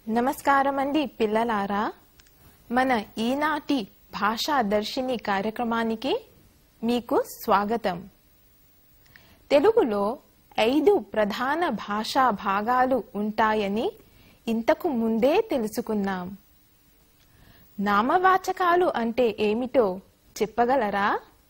నమస్కారం అండి పిల్లలారా మన ఈనాటి భాషా దర్శిని కార్యక్రమానికి మీకు స్వాగతం తెలుగులో ఐదు ప్రధాన భాషా భాగాలు ఉంటాయని ఇంతకు ముందే తెలుసుకున్నాం నామవాచకాలు అంటే ఏమిటో చెప్పగలరా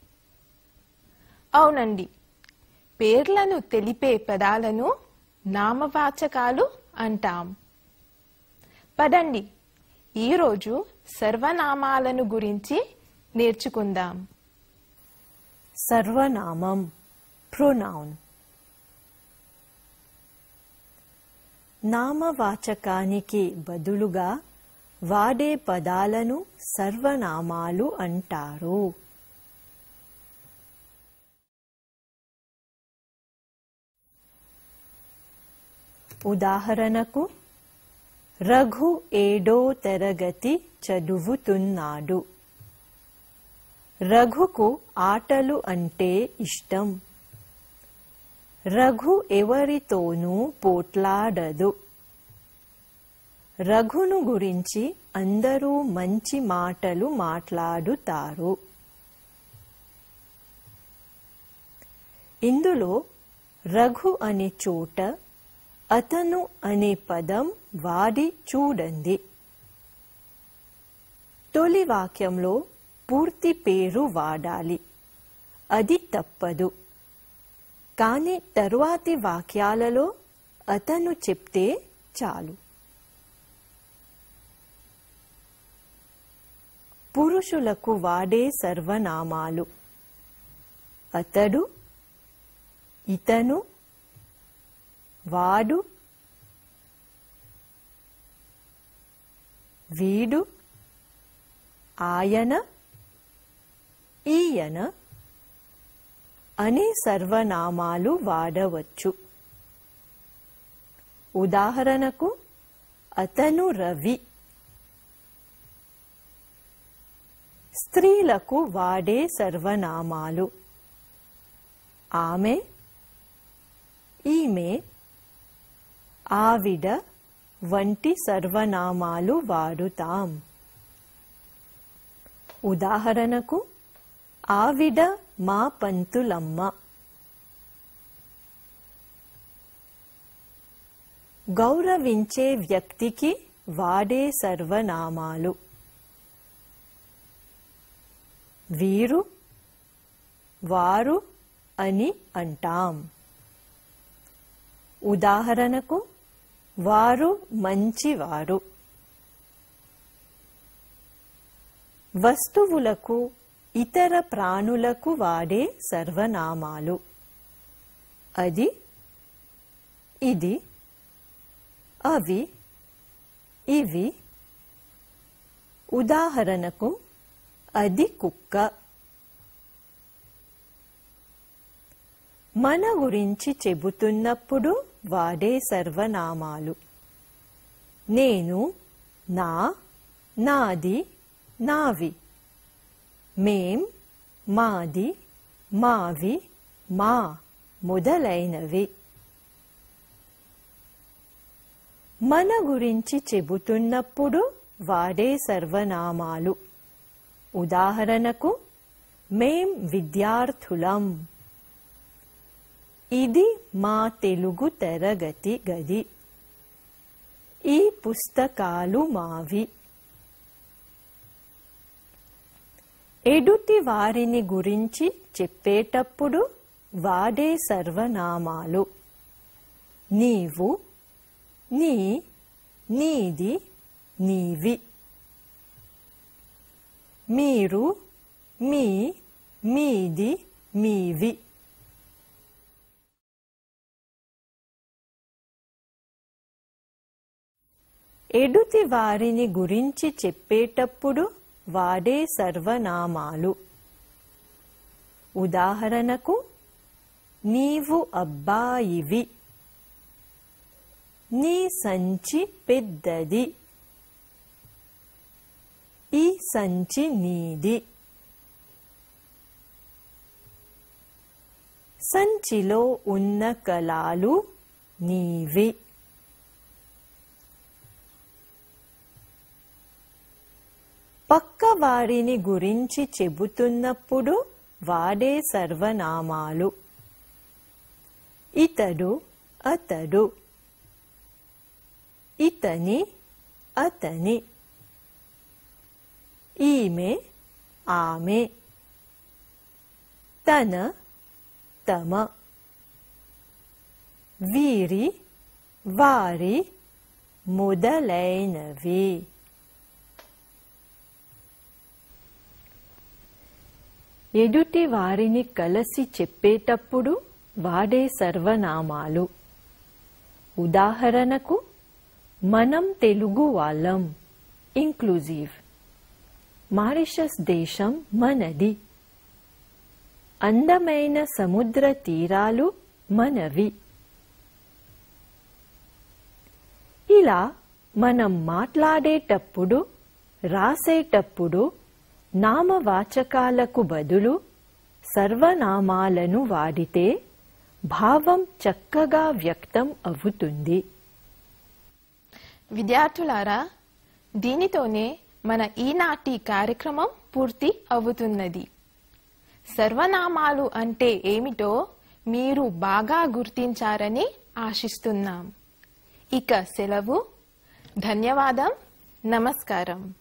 అవునండి పేర్లను తెలిపే పదాలను నామవాచకాలు అంటాం పదండి ఈరోజు సర్వనామాలను గురించి నేర్చుకుందాం సర్వనామం ప్రొనౌన్ నామవాచకానికి బదులుగా వాడే పదాలను సర్వనామాలు అంటారు ఉదాహరణకు రఘు ఏడో తరగతి చదువుతున్నాడు రఘుకు ఆటలు అంటే ఇష్టం రఘు ఎవరితోనూ పోట్లాడదు రఘును గురించి అందరూ మంచి మాటలు మాట్లాడుతారు ఇందులో రఘు అనే చోట అతను అనే పదం వాడి చూడండి తొలి వాక్యంలో పూర్తి పేరు వాడాలి అది తప్పదు కానీ తరువాతి వాక్యాలలో అతను చెప్తే చాలు పురుషులకు వాడే సర్వనామాలు అతడు ఇతను వాడు వీడు ఆయన ఈయన అనే సర్వనామాలు వాడవచ్చు ఉదాహరణకు అతను రవి స్త్రీలకు వాడే సర్వనామాలు ఆమె ఈమె ఆవిడ వంటి సర్వనామాలు వాడుతాం ఉదాహరణకు ఆవిడ మా పంతులమ్మ గౌరవించే వ్యక్తికి వాడే సర్వనామాలు వీరు వారు అని అంటాం ఉదాహరణకు వారు మంచివారు వస్తువులకు ఇతర ప్రాణులకు వాడే సర్వనామాలు అది ఇది అవి ఇవి ఉదాహరణకు అది కుక్క మన గురించి చెబుతున్నప్పుడు వాడే సర్వనామాలు నేను నా నాది నావి మేం మాది మావి మా మొదలైనవి మన గురించి చెబుతున్నప్పుడు వాడే సర్వనామాలు ఉదాహరణకు మేం విద్యార్థులం ఇది మా తెలుగు తరగతి గది ఈ పుస్తకాలు మావి ఎదుటి వారిని గురించి చెప్పేటప్పుడు వాడే సర్వనామాలు నీవు నీ నీది నీవి మీరు మీ మీది మీవి ఎదుటి వారిని గురించి చెప్పేటప్పుడు వాడే సర్వనామాలు ఉదాహరణకు నీవు అబ్బాయివి నీ సంచి పెద్దది ఈ సంచి నీది సంచిలో ఉన్న కళాలు నీవి పక్క వారిని గురించి చెబుతున్నప్పుడు వాడే సర్వనామాలు ఇతడు అతడు ఇతని అతని ఈమె ఆమె తన తమ వీరి వారి మొదలైనవి ఎదుటి వారిని కలిసి చెప్పేటప్పుడు వాడే సర్వనామాలు ఉదాహరణకు మనం తెలుగు వాళ్ళం ఇంక్లూజివ్ మారిషస్ దేశం మనది అందమైన సముద్ర తీరాలు మనవి ఇలా మనం మాట్లాడేటప్పుడు రాసేటప్పుడు నామవాచకాలకు బదులు సర్వనామాలను వాడితే భావం చక్కగా వ్యక్తం అవుతుంది విద్యార్థులారా దీనితోనే మన ఈనాటి కార్యక్రమం పూర్తి అవుతున్నది సర్వనామాలు అంటే ఏమిటో మీరు బాగా గుర్తించారని ఆశిస్తున్నాం ఇక సెలవు ధన్యవాదం నమస్కారం